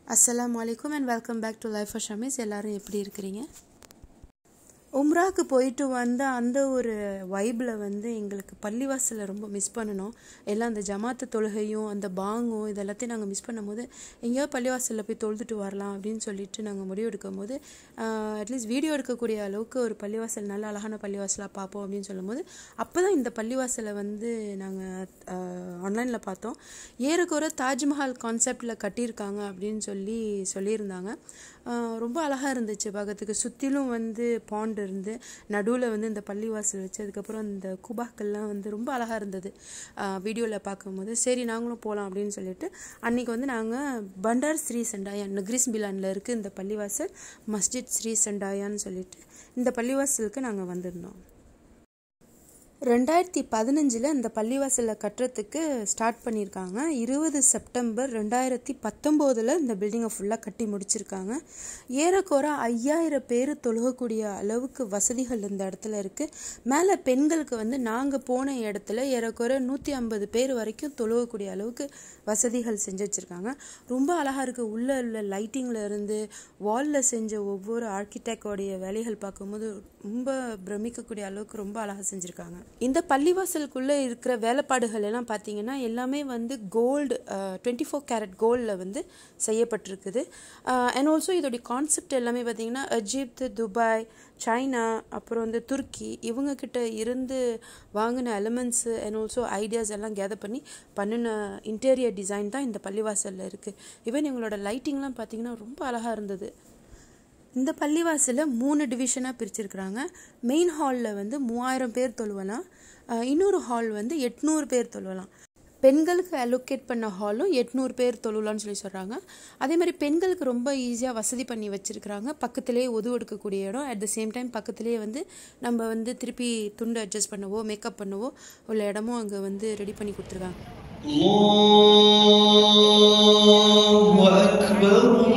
அஸ்ஸலாமு அலைக்கும் and welcome back to life of Shamees எல்லாரும் எப்படி இருக்கிறீங்க உம்ராக்கு போயிட்டு வந்த அந்த ஒரு வைபில் வந்து எங்களுக்கு பள்ளிவாசலில் ரொம்ப மிஸ் பண்ணணும் எல்லாம் அந்த ஜமாத்து தொழுகையும் அந்த பாங்கும் இது எல்லாத்தையும் நாங்கள் மிஸ் பண்ணும்போது எங்கேயாவது பள்ளிவாசலில் போய் தொழுதுட்டு வரலாம் அப்படின்னு சொல்லிட்டு நாங்கள் முடிவு எடுக்கும் போது அட்லீஸ்ட் வீடியோ எடுக்கக்கூடிய அளவுக்கு ஒரு பள்ளிவாசல் நல்ல அழகான பள்ளிவாசலாக பார்ப்போம் அப்படின்னு சொல்லும்போது அப்போ தான் இந்த பள்ளிவாசலை வந்து நாங்கள் ஆன்லைனில் பார்த்தோம் ஏறக்குறை தாஜ்மஹால் கான்செப்டில் கட்டியிருக்காங்க அப்படின்னு சொல்லி சொல்லியிருந்தாங்க ரொம்ப அழகாக இருந்துச்சு பார்க்கறதுக்கு சுற்றிலும் வந்து பாண்ட் இருந்து நடுவில் வந்து இந்த பள்ளிவாசல் வச்சு அதுக்கப்புறம் இந்த குபாக்கள்லாம் வந்து ரொம்ப அழகாக இருந்தது வீடியோவில் பார்க்கும்போது சரி நாங்களும் போகலாம் அப்படின்னு சொல்லிட்டு அன்றைக்கி வந்து நாங்கள் பண்டார் ஸ்ரீ செண்டாயான் நக்ரிஸ் பிலானில் இருக்குது இந்த பள்ளிவாசல் மஸ்ஜித் ஸ்ரீ செண்டாயான்னு சொல்லிட்டு இந்த பள்ளிவாசலுக்கு நாங்கள் வந்திருந்தோம் ரெண்டாயிரத்தி பதினஞ்சில் இந்த பள்ளிவாசலில் கட்டுறதுக்கு ஸ்டார்ட் பண்ணியிருக்காங்க இருபது செப்டம்பர் ரெண்டாயிரத்தி பத்தொம்போதில் இந்த பில்டிங்கை ஃபுல்லாக கட்டி முடிச்சிருக்காங்க ஏறக்குறை ஐயாயிரம் பேர் தொழுகக்கூடிய அளவுக்கு வசதிகள் இந்த இடத்துல இருக்குது மேலே பெண்களுக்கு வந்து நாங்கள் போன இடத்துல ஏறக்குறை நூற்றி ஐம்பது பேர் வரைக்கும் தொழுகக்கூடிய அளவுக்கு வசதிகள் செஞ்சு வச்சுருக்காங்க ரொம்ப அழகாக இருக்குது உள்ளே உள்ள லைட்டிங்கில் இருந்து வாலில் செஞ்ச ஒவ்வொரு ஆர்கிடெக்டோடைய வேலைகள் பார்க்கும்போது ரொம்ப பிரமிக்கக்கூடிய அளவுக்கு ரொம்ப அழகாக செஞ்சுருக்காங்க இந்த பள்ளிவாசலுக்குள்ளே இருக்கிற வேலைப்பாடுகள் எல்லாம் பார்த்தீங்கன்னா எல்லாமே வந்து கோல்டு டுவெண்ட்டி ஃபோர் கேரட் கோல்டில் வந்து செய்யப்பட்டிருக்குது அண்ட் ஆல்சோ இதோடைய கான்செப்ட் எல்லாமே பார்த்தீங்கன்னா எஜிப்து துபாய் சைனா அப்புறம் வந்து துருக்கி இவங்க கிட்ட இருந்து வாங்கின எலிமெண்ட்ஸு அண்ட் ஆல்சோ ஐடியாஸ் எல்லாம் கேதர் பண்ணி பண்ணின இன்டீரியர் டிசைன் தான் இந்த பள்ளிவாசலில் இருக்குது ஈவன் இவங்களோட லைட்டிங்லாம் பார்த்தீங்கன்னா ரொம்ப அழகாக இருந்தது இந்த பள்ளிவாசலில் மூணு டிவிஷனாக பிரிச்சிருக்கிறாங்க மெயின் ஹாலில் வந்து மூவாயிரம் பேர் தொழுவலாம் இன்னொரு ஹால் வந்து எட்நூறு பேர் தொழுவலாம் பெண்களுக்கு அலோகேட் பண்ண ஹாலும் எட்நூறு பேர் தொழுவலாம்னு சொல்லி சொல்கிறாங்க அதே மாதிரி பெண்களுக்கு ரொம்ப ஈஸியாக வசதி பண்ணி வச்சுருக்கிறாங்க பக்கத்துலேயே உதவு எடுக்கக்கூடிய இடம் அட் த சேம் டைம் பக்கத்துலேயே வந்து நம்ம வந்து திருப்பி துண்டு அட்ஜஸ்ட் பண்ணவோ மேக்கப் பண்ணவோ உள்ள இடமும் அங்கே வந்து ரெடி பண்ணி கொடுத்துருக்காங்க الله أكبر